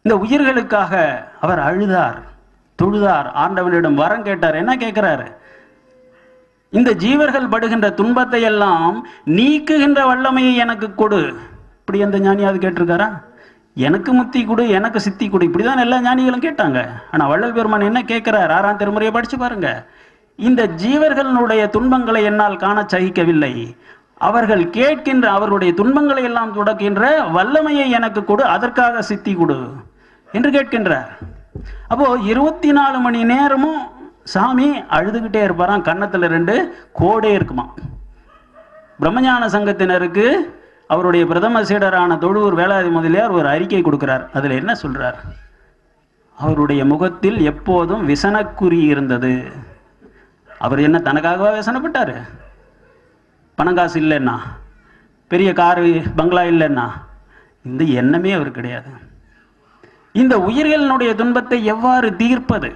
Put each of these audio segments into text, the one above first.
இந்த உயிர்களுக்காக அவர் அழுதார் தொழுதார் ஆண்டவனிடம் வரம் கேட்டார் என்ன கேட்கிறாரு இந்த ஜீவர்கள் படுகின்ற துன்பத்தை எல்லாம் நீக்குகின்ற வல்லமையை எனக்கு கொடு இப்படி எந்த ஞானியாவது கேட்டிருக்காரா எனக்கு முத்தி கொடு எனக்கு சித்தி கொடு இப்படிதான் எல்லா ஞானிகளும் கேட்டாங்க ஆனா வள்ளல் பெருமான் என்ன கேட்கிறார் ஆறாம் திருமுறையை படிச்சு பாருங்க இந்த ஜீவர்களுடைய துன்பங்களை என்னால் காண சகிக்கவில்லை அவர்கள் கேட்கின்ற அவர்களுடைய துன்பங்களை எல்லாம் தொடக்கின்ற வல்லமையை எனக்கு கொடு அதற்காக சித்தி கொடு என்று கேட்கின்றார் அப்போ இருபத்தி நாலு மணி நேரமும் சாமி அழுதுகிட்டே இருப்பாராம் கன்னத்துல ரெண்டு கோடே இருக்குமா பிரம்மஞான சங்கத்தினருக்கு அவருடைய பிரதம சீடரான தொழுவூர் வேலாதி முதலியார் ஒரு அறிக்கை கொடுக்கிறார் அதுல என்ன சொல்றார் அவருடைய முகத்தில் எப்போதும் விசனக்குறி இருந்தது அவர் என்ன தனக்காகவா விசனப்பட்டாரு பணங்காசு இல்லைன்னா பெரிய காரு பங்களா இல்லைன்னா இந்த எண்ணமே அவர் கிடையாது இந்த உயிர்களினுடைய துன்பத்தை எவ்வாறு தீர்ப்பது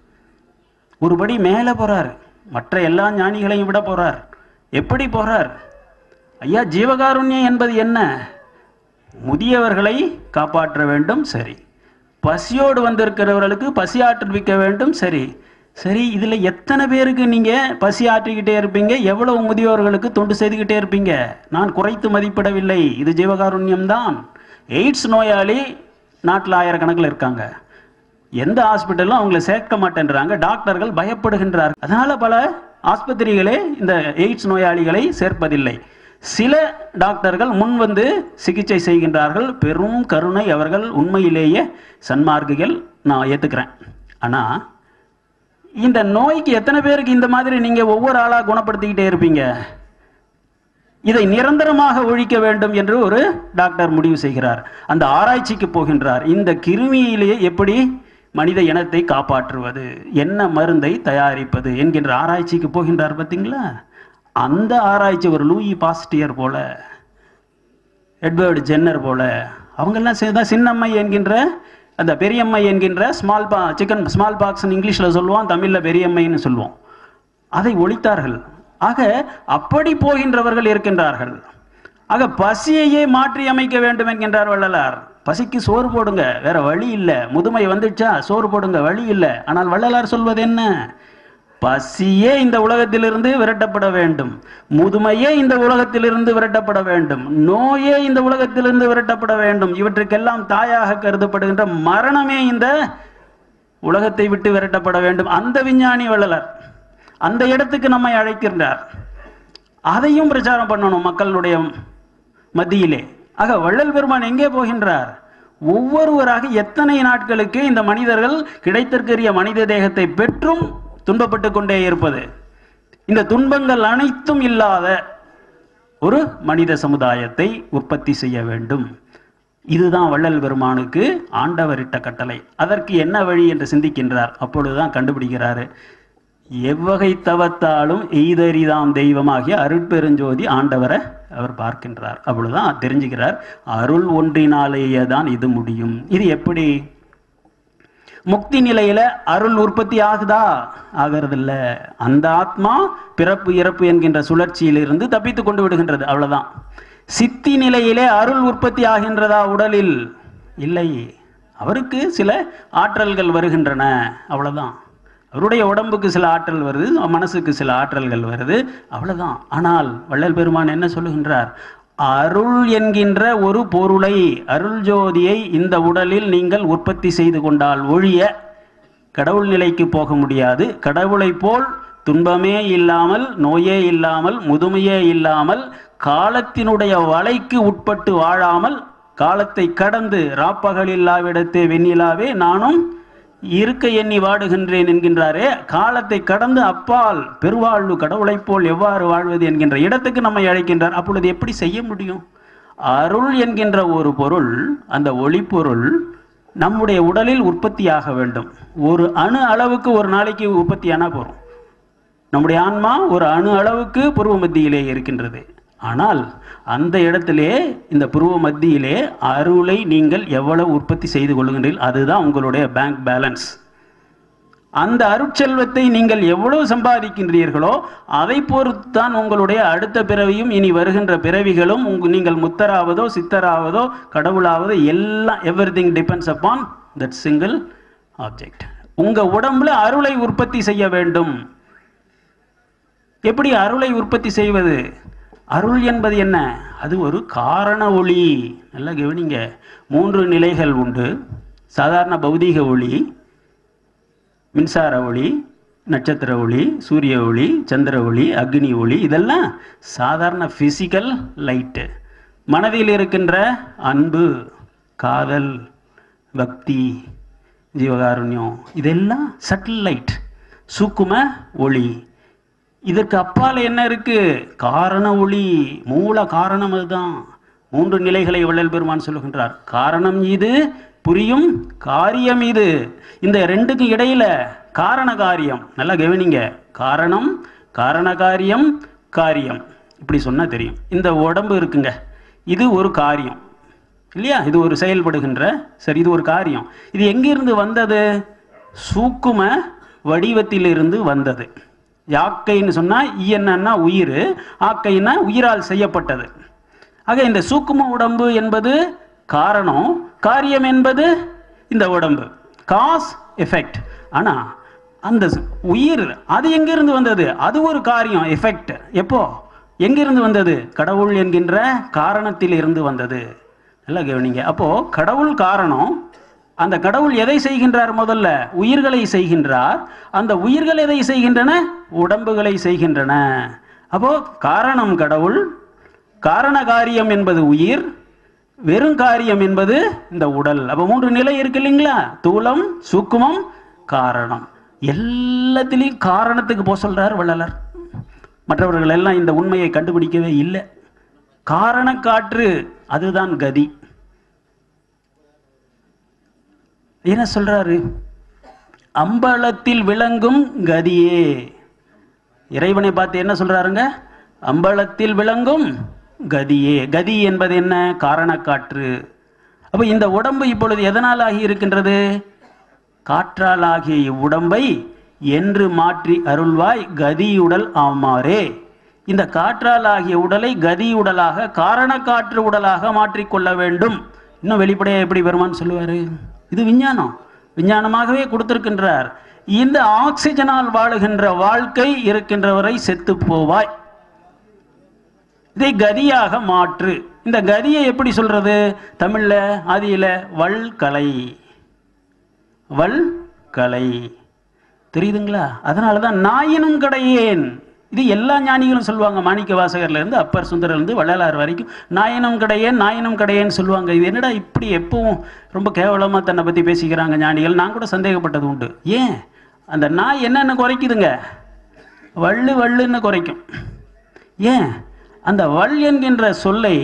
ஒருபடி மேலே போறார் மற்ற எல்லா ஞானிகளையும் விட போறார் எப்படி போறார் ஐயா ஜீவகாருண்யம் என்பது என்ன முதியவர்களை காப்பாற்ற வேண்டும் சரி பசியோடு வந்திருக்கிறவர்களுக்கு பசி ஆற்றுவிக்க வேண்டும் சரி சரி இதுல எத்தனை பேருக்கு நீங்க பசி ஆற்றிக்கிட்டே இருப்பீங்க எவ்வளவு முதியோர்களுக்கு தொண்டு செய்துக்கிட்டே இருப்பீங்க நான் குறைத்து மதிப்பிடவில்லை இது ஜீவகாருண்யம் தான் எய்ட்ஸ் நோயாளி நாட்டில் ஆயிரக்கணக்கில் இருக்காங்க எந்த ஹாஸ்பிட்டலும் அவங்கள சேர்க்க மாட்டேன்றாங்க டாக்டர்கள் பயப்படுகின்றார்கள் அதனால பல ஆஸ்பத்திரிகளே இந்த எய்ட்ஸ் நோயாளிகளை சேர்ப்பதில்லை சில டாக்டர்கள் முன் வந்து சிகிச்சை செய்கின்றார்கள் பெரும் கருணை அவர்கள் உண்மையிலேயே சன்மார்க்குகள் நான் ஏத்துக்கிறேன் ஆனா இந்த நோய்க்கு எத்தனை பேருக்கு இந்த மாதிரி நீங்க ஒவ்வொரு ஆளா குணப்படுத்திக்கிட்டே இருப்பீங்க இதை நிரந்தரமாக ஒழிக்க வேண்டும் என்று ஒரு டாக்டர் முடிவு செய்கிறார் அந்த ஆராய்ச்சிக்கு போகின்றார் இந்த கிருமியிலேயே எப்படி மனித இனத்தை காப்பாற்றுவது என்ன மருந்தை தயாரிப்பது என்கின்ற ஆராய்ச்சிக்கு போகின்றார் பார்த்தீங்களா அந்த ஆராய்ச்சி ஒரு லூயி பாஸ்டியர் போல எட்வர்டு ஜென்னர் போல அவங்கெல்லாம் சேர்ந்தா சின்னம்மை என்கின்ற அந்த பெரியம்மை என்கின்ற ஸ்மால் பா சிக்கன் ஸ்மால் பாக்ஸ் இங்கிலீஷில் சொல்லுவோம் தமிழில் பெரியம்மைன்னு சொல்லுவோம் அதை ஒழித்தார்கள் ஆக அப்படி போகின்றவர்கள் இருக்கின்றார்கள் ஆக பசியையே மாற்றி அமைக்க வேண்டும் என்கின்றார் வள்ளலார் பசிக்கு சோறு போடுங்க வேற வழி இல்லை முதுமை வந்துச்சா சோறு போடுங்க வழி இல்லை ஆனால் வள்ளலார் சொல்வது என்ன பசியே இந்த உலகத்திலிருந்து விரட்டப்பட வேண்டும் முதுமையே இந்த உலகத்திலிருந்து விரட்டப்பட வேண்டும் நோயே இந்த உலகத்திலிருந்து விரட்டப்பட வேண்டும் இவற்றுக்கெல்லாம் தாயாக கருதப்படுகின்ற மரணமே இந்த உலகத்தை விட்டு விரட்டப்பட வேண்டும் அந்த விஞ்ஞானி வள்ளலார் அந்த இடத்துக்கு நம்மை அழைக்கின்றார் அதையும் பிரச்சாரம் பண்ணணும் மக்களுடைய மத்தியிலே ஆக வள்ளல் பெருமான் எங்கே போகின்றார் ஒவ்வொருவராக எத்தனை நாட்களுக்கு இந்த மனிதர்கள் கிடைத்திருக்கிற மனித தேகத்தை பெற்றும் துன்பப்பட்டு கொண்டே இருப்பது இந்த துன்பங்கள் அனைத்தும் இல்லாத ஒரு மனித சமுதாயத்தை உற்பத்தி செய்ய வேண்டும் இதுதான் வள்ளல் பெருமானுக்கு ஆண்டவரிட்ட கட்டளை அதற்கு என்ன வழி என்று சிந்திக்கின்றார் அப்பொழுதுதான் கண்டுபிடிக்கிறாரு எவ்வகை தவத்தாலும் எய்தறிதாம் தெய்வமாகிய அருட்பெருஞ்சோதி ஆண்டவரை அவர் பார்க்கின்றார் அப்பொழுதுதான் தெரிஞ்சுக்கிறார் அருள் ஒன்றினாலேயே தான் இது முடியும் இது எப்படி முக்தி நிலையில அருள் உற்பத்தி ஆகுதா ஆகிறதில்ல அந்த ஆத்மா பிறப்பு இறப்பு என்கின்ற சுழற்சியிலிருந்து தப்பித்து கொண்டு விடுகின்றது அவ்வளவுதான் சித்தி நிலையிலே அருள் உற்பத்தி ஆகின்றதா உடலில் இல்லை அவருக்கு சில ஆற்றல்கள் வருகின்றன அவ்வளவுதான் அவருடைய உடம்புக்கு சில ஆற்றல் வருது மனசுக்கு சில ஆற்றல்கள் வருது அவ்வளவுதான் ஆனால் வள்ளல் பெருமான் என்ன சொல்லுகின்றார் அருள் என்கின்ற ஒரு பொருளை அருள் ஜோதியை இந்த உடலில் நீங்கள் உற்பத்தி செய்து கொண்டால் ஒழிய கடவுள் நிலைக்கு போக முடியாது கடவுளைப் போல் துன்பமே இல்லாமல் நோயே இல்லாமல் முதுமையே இல்லாமல் காலத்தினுடைய வலைக்கு உட்பட்டு வாழாமல் காலத்தை கடந்து ராப்பகலில்லாவிடத்தே வெண்ணிலாவே நானும் இருக்க எண்ணி வாடுகின்றேன் என்கின்றாரே காலத்தை கடந்து அப்பால் பெருவாழ்வு கடவுளைப் போல் எவ்வாறு வாழ்வது என்கின்ற இடத்துக்கு நம்மை அழைக்கின்றார் அப்பொழுது எப்படி செய்ய முடியும் அருள் என்கின்ற ஒரு பொருள் அந்த ஒளிப்பொருள் நம்முடைய உடலில் உற்பத்தியாக வேண்டும் ஒரு அணு அளவுக்கு ஒரு நாளைக்கு உற்பத்தியானா போறோம் நம்முடைய ஆன்மா ஒரு அணு அளவுக்கு புருவ மத்தியிலே இருக்கின்றது ஆனால் அந்த இடத்திலே இந்த புருவ மத்தியிலே அருளை நீங்கள் எவ்வளவு உற்பத்தி செய்து கொள்ளுகின்றீர்கள் அதுதான் உங்களுடைய பேங்க் பேலன்ஸ் அந்த அருட்செல்வத்தை நீங்கள் எவ்வளவு சம்பாதிக்கின்றீர்களோ அதை பொறுத்துதான் உங்களுடைய அடுத்த பிறவியும் இனி வருகின்ற பிறவிகளும் உங்க நீங்கள் முத்தராவதோ சித்தராவதோ கடவுளாவதோ எல்லாம் everything depends upon that single object உங்க உடம்புல அருளை உற்பத்தி செய்ய வேண்டும் எப்படி அருளை உற்பத்தி செய்வது அருள் என்பது என்ன அது ஒரு காரண ஒளி நல்லா கவனிங்க மூன்று நிலைகள் உண்டு சாதாரண பௌதீக ஒளி மின்சார ஒளி நட்சத்திர ஒளி சூரிய ஒளி சந்திர ஒளி அக்னி ஒளி இதெல்லாம் சாதாரண ஃபிசிக்கல் லைட்டு மனதில் இருக்கின்ற அன்பு காதல் பக்தி ஜீவகாருண்யம் இதெல்லாம் சட்டில் லைட் சூக்கும ஒளி இதற்கு அப்பால் என்ன இருக்கு காரண ஒளி மூல காரணம் அதுதான் மூன்று நிலைகளை வள்ளல் பெருமான் சொல்லுகின்றார் காரணம் இது புரியும் காரியம் இது இந்த ரெண்டுக்கும் இடையில காரண காரியம் நல்லா கவனிங்க காரணம் காரண காரியம் காரியம் இப்படி சொன்னா தெரியும் இந்த உடம்பு இருக்குங்க இது ஒரு காரியம் இல்லையா இது ஒரு செயல்படுகின்ற சரி இது ஒரு காரியம் இது எங்கிருந்து வந்தது சூக்கும வடிவத்திலிருந்து வந்தது யாக்கைன்னு சொன்னா இயன்னா உயிர் ஆக்கைன்னா உயிரால் செய்யப்பட்டது ஆக இந்த சூக்கும உடம்பு என்பது காரணம் காரியம் என்பது இந்த உடம்பு காஸ் எஃபெக்ட் ஆனா அந்த சு- உயிர் அது எங்கிருந்து வந்தது அது ஒரு காரியம் எஃபெக்ட் எப்போ எங்கிருந்து வந்தது கடவுள் என்கின்ற காரணத்தில் இருந்து வந்தது நல்லா கவனிங்க அப்போ கடவுள் காரணம் அந்த கடவுள் எதை செய்கின்றார் முதல்ல உயிர்களை செய்கின்றார் அந்த உயிர்கள் எதை செய்கின்றன உடம்புகளை செய்கின்றன அப்போ காரணம் கடவுள் காரண காரியம் என்பது உயிர் வெறும் காரியம் என்பது இந்த உடல் அப்போ மூன்று நிலை இருக்கு இல்லைங்களா தூலம் சூக்குமம் காரணம் எல்லாத்திலையும் காரணத்துக்கு போக சொல்றார் வள்ளலர் மற்றவர்கள் எல்லாம் இந்த உண்மையை கண்டுபிடிக்கவே இல்லை காரணக்காற்று அதுதான் கதி என்ன சொல்றாரு அம்பலத்தில் விளங்கும் கதியே இறைவனை பார்த்து என்ன சொல்றாருங்க அம்பலத்தில் விளங்கும் கதியே கதி என்பது என்ன காரணக்காற்று அப்ப இந்த உடம்பு இப்பொழுது எதனால் ஆகி இருக்கின்றது காற்றால் ஆகிய இவ்வுடம்பை என்று மாற்றி அருள்வாய் கதியுடல் ஆமாறே இந்த காற்றால் ஆகிய உடலை கதியுடலாக காரணக்காற்று உடலாக மாற்றிக்கொள்ள வேண்டும் இன்னும் வெளிப்படையா எப்படி பெருமான் சொல்லுவாரு இது விஞ்ஞானம் விஞ்ஞானமாகவே கொடுத்திருக்கின்றார் இந்த ஆக்சிஜனால் வாழுகின்ற வாழ்க்கை இருக்கின்றவரை செத்து போவாய் இதை கதியாக மாற்று இந்த கதியை எப்படி சொல்றது தமிழ்ல ஆதியில வல்கலை வல்கலை தெரியுதுங்களா அதனால தான் நாயினும் கடையேன் இது எல்லா ஞானிகளும் சொல்லுவாங்க மாணிக்க வாசகர்ல இருந்து அப்பர் சுந்தரர்ல இருந்து வள்ளலார் வரைக்கும் நாயினும் கடையேன் நாயினும் கடையேன்னு சொல்லுவாங்க இது என்னடா இப்படி எப்பவும் ரொம்ப கேவலமா தன்னை பத்தி பேசிக்கிறாங்க ஞானிகள் நான் கூட சந்தேகப்பட்டது உண்டு ஏன் அந்த நாய் என்னென்ன குறைக்குதுங்க வள்ளு வள்ளுன்னு குறைக்கும் ஏன் அந்த வள் என்கின்ற சொல்லை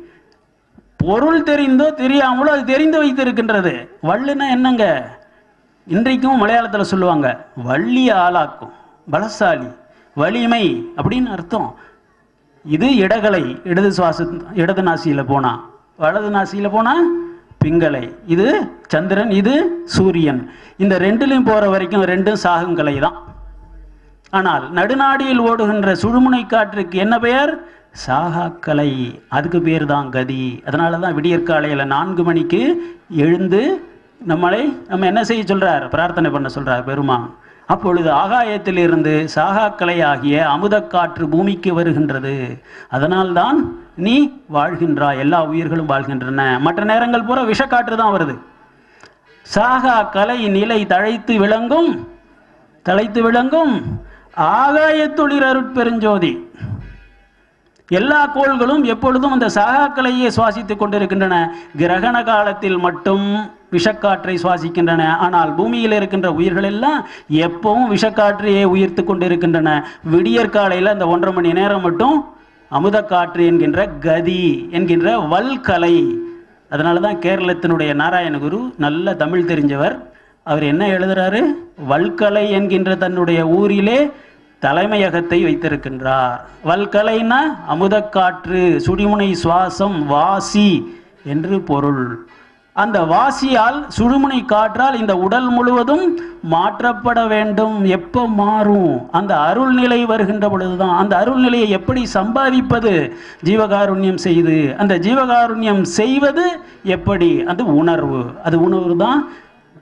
பொருள் தெரிந்தோ தெரியாமலோ அது தெரிந்து வைத்திருக்கின்றது வள்ளுன்னா என்னங்க இன்றைக்கும் மலையாளத்தில் சொல்லுவாங்க வள்ளிய ஆளாக்கும் பலசாலி வலிமை அப்படின்னு அர்த்தம் இது இடகலை இடது சுவாச இடது நாசியில் போனா வலது நாசியில் போனா பிங்களை இது சந்திரன் இது சூரியன் இந்த ரெண்டுலையும் போற வரைக்கும் ரெண்டும் சாகுங்கலை தான் ஆனால் நடுநாடியில் ஓடுகின்ற சுழுமுனை காற்றுக்கு என்ன பெயர் சாகாக்கலை அதுக்கு பேர் தான் கதி அதனால தான் விடியற்காலையில் நான்கு மணிக்கு எழுந்து நம்மளை நம்ம என்ன செய்ய சொல்றார் பிரார்த்தனை பண்ண சொல்றார் பெருமான் அப்பொழுது ஆகாயத்திலிருந்து சாகாக்கலை ஆகிய அமுதக்காற்று பூமிக்கு வருகின்றது அதனால்தான் நீ வாழ்கின்றாய் எல்லா உயிர்களும் வாழ்கின்றன மற்ற நேரங்கள் பூரா விஷக்காற்று தான் வருது சாகா கலை நிலை தழைத்து விளங்கும் தலைத்து விளங்கும் ஆகாயத்தொழில் அருட்பெருஞ்சோதி எல்லா கோள்களும் எப்பொழுதும் அந்த சாகாக்களையே சுவாசித்துக் கொண்டிருக்கின்றன கிரகண காலத்தில் மட்டும் விஷக்காற்றை சுவாசிக்கின்றன ஆனால் பூமியில் இருக்கின்ற உயிர்கள் எல்லாம் எப்பவும் விஷக்காற்றையே உயிர்த்து கொண்டிருக்கின்றன விடியற்காலையில் அந்த ஒன்றரை மணி நேரம் மட்டும் அமுதக்காற்று என்கின்ற கதி என்கின்ற வல்கலை அதனால தான் கேரளத்தினுடைய நாராயணகுரு நல்ல தமிழ் தெரிஞ்சவர் அவர் என்ன எழுதுறாரு வல்கலை என்கின்ற தன்னுடைய ஊரிலே தலைமையகத்தை வைத்திருக்கின்றார் வல்கலைனா அமுதக்காற்று சுடிமுனை சுவாசம் வாசி என்று பொருள் அந்த வாசியால் சுழுமுனை காற்றால் இந்த உடல் முழுவதும் மாற்றப்பட வேண்டும் எப்போ மாறும் அந்த அருள் நிலை வருகின்ற பொழுதுதான் அந்த அருள் நிலையை எப்படி சம்பாதிப்பது ஜீவகாருண்யம் செய்து அந்த ஜீவகாருண்யம் செய்வது எப்படி அது உணர்வு அது உணர்வு தான்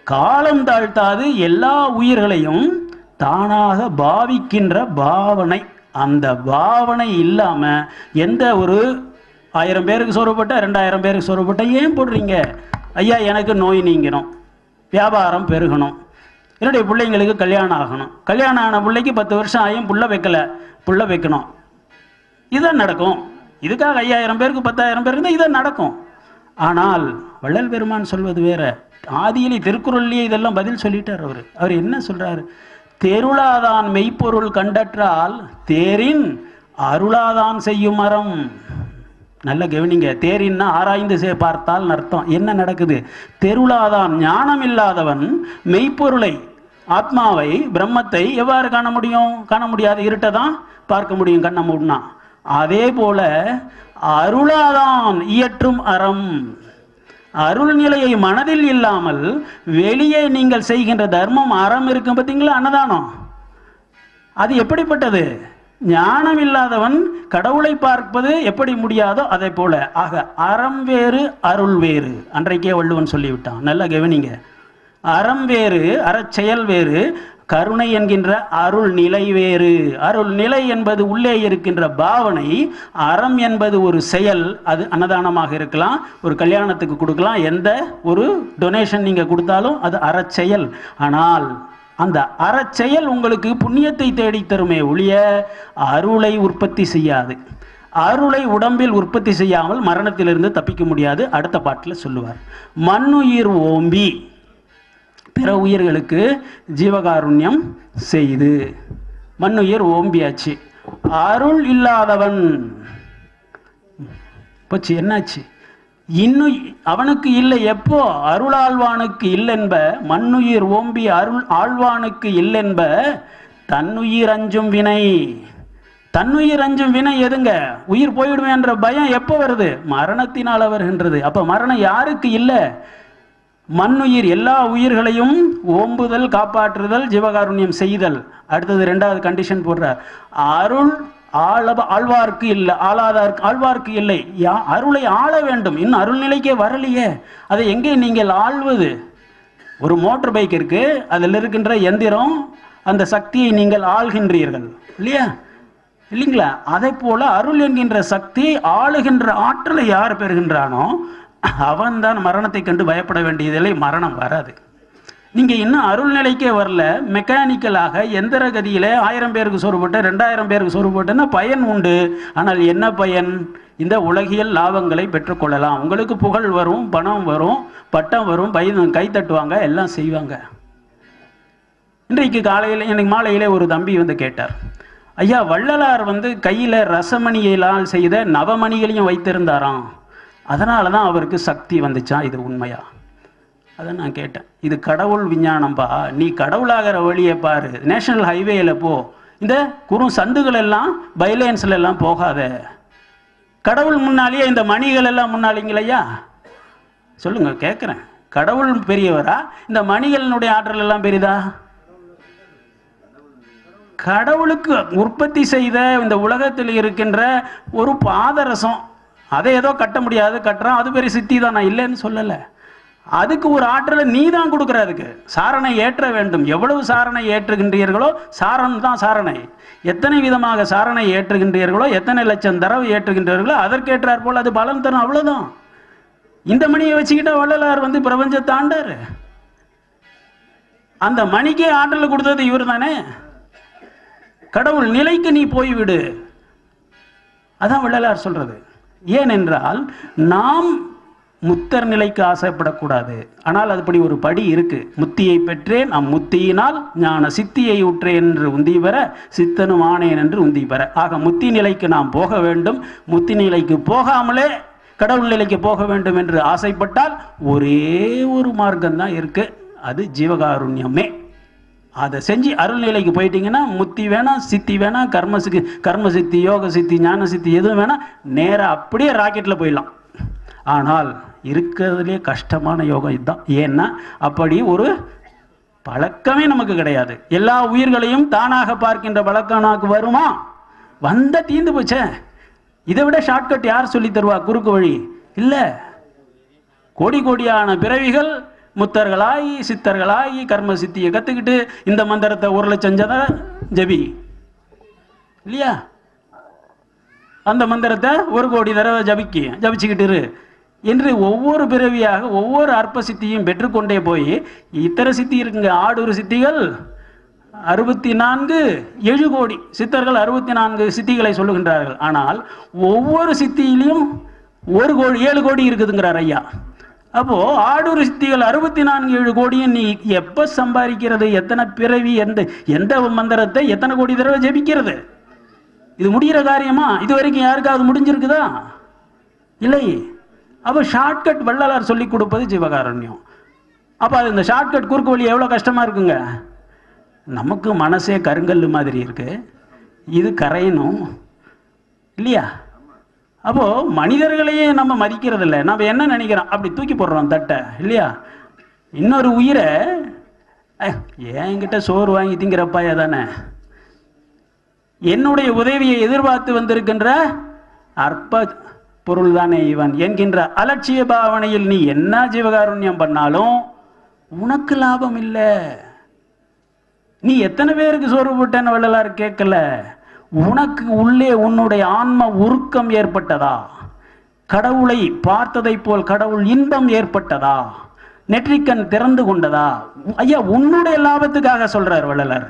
காலம் தாழ்த்தாது எல்லா உயிர்களையும் தானாக பாவிக்கின்ற பாவனை அந்த பாவனை இல்லாம எந்த ஒரு ஆயிரம் பேருக்கு சோறுபட்ட ரெண்டாயிரம் பேருக்கு சோறுபட்ட ஏன் போடுறீங்க ஐயா எனக்கு நோய் நீங்கணும் வியாபாரம் பெருகணும் என்னுடைய பிள்ளைங்களுக்கு கல்யாணம் ஆகணும் கல்யாணம் ஆன பிள்ளைக்கு பத்து வருஷம் ஆகியும் புள்ள வைக்கல புள்ள வைக்கணும் இதுதான் நடக்கும் இதுக்காக ஐயாயிரம் பேருக்கு பத்தாயிரம் பேருக்கு தான் இதான் நடக்கும் ஆனால் வள்ளல் பெருமான் சொல்வது வேற ஆதியிலே திருக்குறள்லயே இதெல்லாம் பதில் சொல்லிட்டார் அவர் அவர் என்ன சொல்றாரு தெருளாதான் மெய்ப்பொருள் கண்டற்றால் தேரின் அருளாதான் செய்யும் மரம் நல்ல கவனிங்க தேரின்னா ஆராய்ந்து சே பார்த்தால் அர்த்தம் என்ன நடக்குது தெருளாதான் ஞானம் இல்லாதவன் மெய்ப்பொருளை ஆத்மாவை பிரம்மத்தை எவ்வாறு காண முடியும் காண முடியாது இருட்டை தான் பார்க்க முடியும் கண்ணை மூடினா அதே போல அருளாதான் இயற்றும் அறம் அருள் நிலையை மனதில் இல்லாமல் வெளியே நீங்கள் செய்கின்ற தர்மம் அறம் இருக்கும் பார்த்தீங்களா அன்னதானம் அது எப்படிப்பட்டது ஞானம் இல்லாதவன் கடவுளை பார்ப்பது எப்படி முடியாதோ அதை போல ஆக அறம் வேறு அருள் வேறு அன்றைக்கே வள்ளுவன் சொல்லிவிட்டான் நல்லா கவனிங்க அறம் வேறு அறச்செயல் வேறு கருணை என்கின்ற அருள் நிலை வேறு அருள் நிலை என்பது உள்ளே இருக்கின்ற பாவனை அறம் என்பது ஒரு செயல் அது அன்னதானமாக இருக்கலாம் ஒரு கல்யாணத்துக்கு கொடுக்கலாம் எந்த ஒரு டொனேஷன் நீங்க கொடுத்தாலும் அது அறச்செயல் ஆனால் அந்த அறச்செயல் உங்களுக்கு புண்ணியத்தை தேடித் தருமே ஒழிய அருளை உற்பத்தி செய்யாது அருளை உடம்பில் உற்பத்தி செய்யாமல் மரணத்திலிருந்து தப்பிக்க முடியாது அடுத்த பாட்டில் சொல்லுவார் மண்ணுயிர் ஓம்பி பிற உயிர்களுக்கு ஜீவகாருண்யம் செய்து மண்ணுயிர் ஓம்பியாச்சு அருள் இல்லாதவன் போச்சு என்னாச்சு இன்னும் அவனுக்கு இல்லை எப்போ அருளாழ்வானுக்கு இல்லென்ப மண்ணுயிர் ஓம்பி அருள் ஆழ்வானுக்கு இல்லென்ப தன்னுயிர் அஞ்சும் வினை தன்னுயிர் அஞ்சும் வினை எதுங்க உயிர் போயிடுமே என்ற பயம் எப்போ வருது மரணத்தினால் வருகின்றது அப்ப மரணம் யாருக்கு இல்லை மண்ணுயிர் எல்லா உயிர்களையும் ஓம்புதல் காப்பாற்றுதல் ஜீவகாருண்யம் செய்தல் அடுத்தது ரெண்டாவது கண்டிஷன் போடுறார் அருள் ஆளவ ஆழ்வார்க்கு இல்லை ஆளாதார்க்கு ஆழ்வார்க்கு இல்லை யா அருளை ஆள வேண்டும் இன்னும் அருள்நிலைக்கே வரலையே அதை எங்கே நீங்கள் ஆள்வது ஒரு மோட்டார் பைக் இருக்கு அதில் இருக்கின்ற எந்திரம் அந்த சக்தியை நீங்கள் ஆள்கின்றீர்கள் இல்லையா இல்லைங்களா அதை போல அருள் என்கின்ற சக்தி ஆளுகின்ற ஆற்றலை யார் பெறுகின்றானோ அவன்தான் மரணத்தை கண்டு பயப்பட வேண்டியதில்லை மரணம் வராது நீங்க இன்னும் அருள் நிலைக்கே வரல மெக்கானிக்கலாக எந்திர கதியில ஆயிரம் பேருக்கு சோறு போட்ட ரெண்டாயிரம் பேருக்கு சோறு போட்டேன்னா பயன் உண்டு ஆனால் என்ன பயன் இந்த உலகியல் லாபங்களை பெற்றுக்கொள்ளலாம் உங்களுக்கு புகழ் வரும் பணம் வரும் பட்டம் வரும் பை கை தட்டுவாங்க எல்லாம் செய்வாங்க இன்றைக்கு காலையில் இன்னைக்கு மாலையிலே ஒரு தம்பி வந்து கேட்டார் ஐயா வள்ளலார் வந்து கையில் ரசமணியிலால் செய்த நவமணிகளையும் வைத்திருந்தாராம் அதனால தான் அவருக்கு சக்தி வந்துச்சான் இது உண்மையா அதை நான் கேட்டேன் இது கடவுள் விஞ்ஞானம்பா நீ கடவுளாகிற வழியை பாரு நேஷனல் ஹைவேல போ இந்த குறு சந்துகள் எல்லாம் பைலேன்ஸ்ல எல்லாம் போகாத கடவுள் முன்னாலேயே இந்த மணிகள் எல்லாம் முன்னாலிங்களையா சொல்லுங்க கேட்குறேன் கடவுள் பெரியவரா இந்த மணிகளினுடைய ஆற்றல் எல்லாம் பெரிதா கடவுளுக்கு உற்பத்தி செய்த இந்த உலகத்தில் இருக்கின்ற ஒரு பாதரசம் அதை ஏதோ கட்ட முடியாது கட்டுறான் அது பெரிய சித்தி தான் நான் இல்லைன்னு சொல்லலை அதுக்கு ஒரு ஆற்றலை நீ தான் கொடுக்குற அதுக்கு சாரணை ஏற்ற வேண்டும் எவ்வளவு சாரணை ஏற்றுகின்றீர்களோ சாரணம் தான் சாரணை எத்தனை விதமாக சாரணை ஏற்றுகின்றீர்களோ எத்தனை லட்சம் தரவு ஏற்றுகின்றீர்களோ அதற்கேற்றார் போல் அது பலம் தரும் அவ்வளவுதான் இந்த மணியை வச்சுக்கிட்டா வள்ளலார் வந்து பிரபஞ்சத்தை ஆண்டாரு அந்த மணிக்கே ஆற்றல் கொடுத்தது இவர் தானே கடவுள் நிலைக்கு நீ போய்விடு அதான் வள்ளலார் சொல்றது ஏனென்றால் நாம் முத்தர் நிலைக்கு ஆசைப்படக்கூடாது ஆனால் அதுபடி ஒரு படி இருக்கு முத்தியை பெற்றேன் அம்முத்தியினால் ஞான சித்தியை உற்றேன் என்று உந்தி பெற சித்தனும் ஆனேன் என்று உந்தி பெற ஆக முத்தி நிலைக்கு நாம் போக வேண்டும் முத்தி நிலைக்கு போகாமலே கடவுள் நிலைக்கு போக வேண்டும் என்று ஆசைப்பட்டால் ஒரே ஒரு மார்க்கம் தான் இருக்கு அது ஜீவகாருண்யமே அதை செஞ்சு அருள்நிலைக்கு போயிட்டீங்கன்னா முத்தி வேணாம் சித்தி வேணாம் கர்ம சித்தி கர்ம சித்தி யோக சித்தி ஞான சித்தி எதுவும் வேணாம் நேராக அப்படியே ராக்கெட்டில் போயிடலாம் ஆனால் இருக்கிறதுலே கஷ்டமான யோகம் இதுதான் ஏன்னா அப்படி ஒரு பழக்கமே நமக்கு கிடையாது எல்லா உயிர்களையும் தானாக பார்க்கின்ற பழக்கம் நமக்கு வருமா வந்த தீந்து போச்சே இதை விட ஷார்ட்கட் யார் சொல்லி தருவா குறுக்கு வழி இல்லை கோடி கோடியான பிறவிகள் முத்தர்களாகி சித்தர்களாகி கர்ம சித்தியை கற்றுக்கிட்டு இந்த மந்திரத்தை ஒரு லட்சம் ஜத ஜபி இல்லையா அந்த மந்திரத்தை ஒரு கோடி தடவை ஜபிக்கு ஜபிச்சுக்கிட்டு இரு என்று ஒவ்வொரு பிறவியாக ஒவ்வொரு அற்ப சித்தியும் பெற்றுக்கொண்டே போய் இத்தனை சித்தி இருக்குங்க ஆடூர் சித்திகள் அறுபத்தி நான்கு ஏழு கோடி சித்தர்கள் அறுபத்தி நான்கு சித்திகளை சொல்லுகின்றார்கள் ஆனால் ஒவ்வொரு சித்தியிலையும் ஒரு கோடி ஏழு கோடி இருக்குதுங்கிறார் ஐயா அப்போ ஆடூர் சித்திகள் அறுபத்தி நான்கு ஏழு கோடியும் நீ எப்ப சம்பாதிக்கிறது எத்தனை பிறவி எந்த எந்த மந்திரத்தை எத்தனை கோடி தடவை ஜெபிக்கிறது இது முடிகிற காரியமா இது வரைக்கும் யாருக்காவது முடிஞ்சிருக்குதா இல்லை அப்போ ஷார்ட்கட் வள்ளலார் சொல்லி கொடுப்பது ஜீவகாருண்யம் அப்போ அது இந்த ஷார்ட்கட் குறுக்கு வழி எவ்வளோ கஷ்டமாக இருக்குங்க நமக்கு மனசே கருங்கல் மாதிரி இருக்கு இது கரையணும் இல்லையா அப்போ மனிதர்களையே நம்ம மதிக்கிறது இல்லை நம்ம என்ன நினைக்கிறோம் அப்படி தூக்கி போடுறோம் தட்டை இல்லையா இன்னொரு உயிரை "அஹ், என்கிட்ட சோறு வாங்கி திங்கிறப்பாயா தானே என்னுடைய உதவியை எதிர்பார்த்து வந்திருக்கின்ற அற்ப பொருள் தானே இவன் என்கின்ற அலட்சிய பாவனையில் நீ என்ன ஜீவகாருண்யம் பண்ணாலும் உனக்கு லாபம் இல்லை நீ எத்தனை பேருக்கு சோறு போட்டேன்னு வள்ளலார் கேட்கல உனக்கு உள்ளே உன்னுடைய ஆன்ம உருக்கம் ஏற்பட்டதா கடவுளை பார்த்ததைப் போல் கடவுள் இன்பம் ஏற்பட்டதா நெற்றிக்கண் திறந்து கொண்டதா ஐயா உன்னுடைய லாபத்துக்காக சொல்றார் வள்ளலார்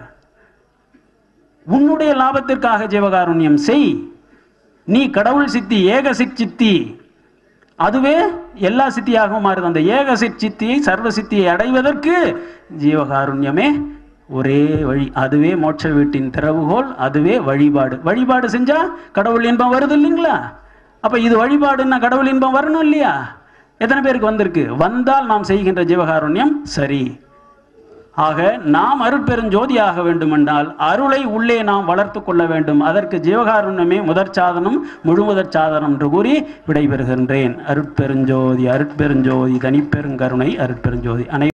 உன்னுடைய லாபத்திற்காக ஜீவகாருண்யம் செய் நீ கடவுள் சித்தி ஏக சித்தி அதுவே எல்லா சித்தியாகவும் மாறுது அந்த ஏக சித்தியை சர்வ சித்தியை அடைவதற்கு ஜீவகாருண்யமே ஒரே வழி அதுவே மோட்ச வீட்டின் திறவுகோல் அதுவே வழிபாடு வழிபாடு செஞ்சா கடவுள் இன்பம் வருது இல்லைங்களா அப்ப இது வழிபாடுன்னா கடவுள் இன்பம் வரணும் இல்லையா எத்தனை பேருக்கு வந்திருக்கு வந்தால் நாம் செய்கின்ற ஜீவகாருண்யம் சரி ஆக நாம் அருட்பெருஞ்சோதி ஆக வேண்டுமென்றால் அருளை உள்ளே நாம் வளர்த்து கொள்ள வேண்டும் அதற்கு ஜீவகாருண்யமே முதற் சாதனம் முழுமுதற் சாதனம் என்று கூறி விடைபெறுகின்றேன் அருட்பெருஞ்சோதி அருட்பெருஞ்சோதி தனிப்பெருங்கருணை அருட்பெருஞ்சோதி அனை